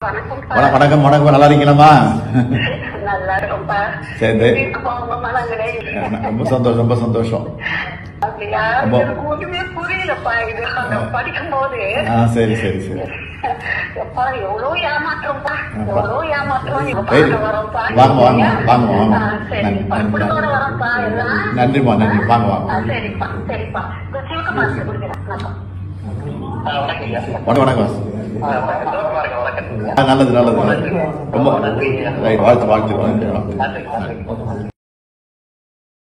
வணக்கம்ப்பா. வணக்கம் வணக்கம் வணக்கம் நல்லா இருக்கீங்களாம்மா நல்லா இருக்கும்ப்பா. சரி. எப்படி இருக்குப்பா உங்க மனநிலை? ரொம்ப சந்தோஷம் ரொம்ப சந்தோஷம் அப்படியா? ரொம்ப- எனக்கு ஒண்ணுமே புரியலப்பா இது அந்த படிக்கும்போது ஆ சரி சரி சரி எப்பா எவ்வளவு ஏமாற்றம்ப்பா ஆப்பா. எவ்வளவு ஏமாற்றம் இவ சரி. பார்க்க வரோம்ப்பா. வாங்க, வாங்க, வாங்க, வாங்க. ஆ, சரிப்பா நன்றி, குடும்பத்தோட வரோம்ப்பா எல்லாம் நன்றிம்மா நன்றி வாங்க வாங்க ஆ, சரிப்பா சரிப்பா இந்த சிவகுமார் கொடுக்குறேன் வணக்கம். வணக்கம் வணக்கம் ஆ, நல்லது நல்லது ரொம்ப ரைட் வாழ்த்து வாழ்த்து வாழ்த்து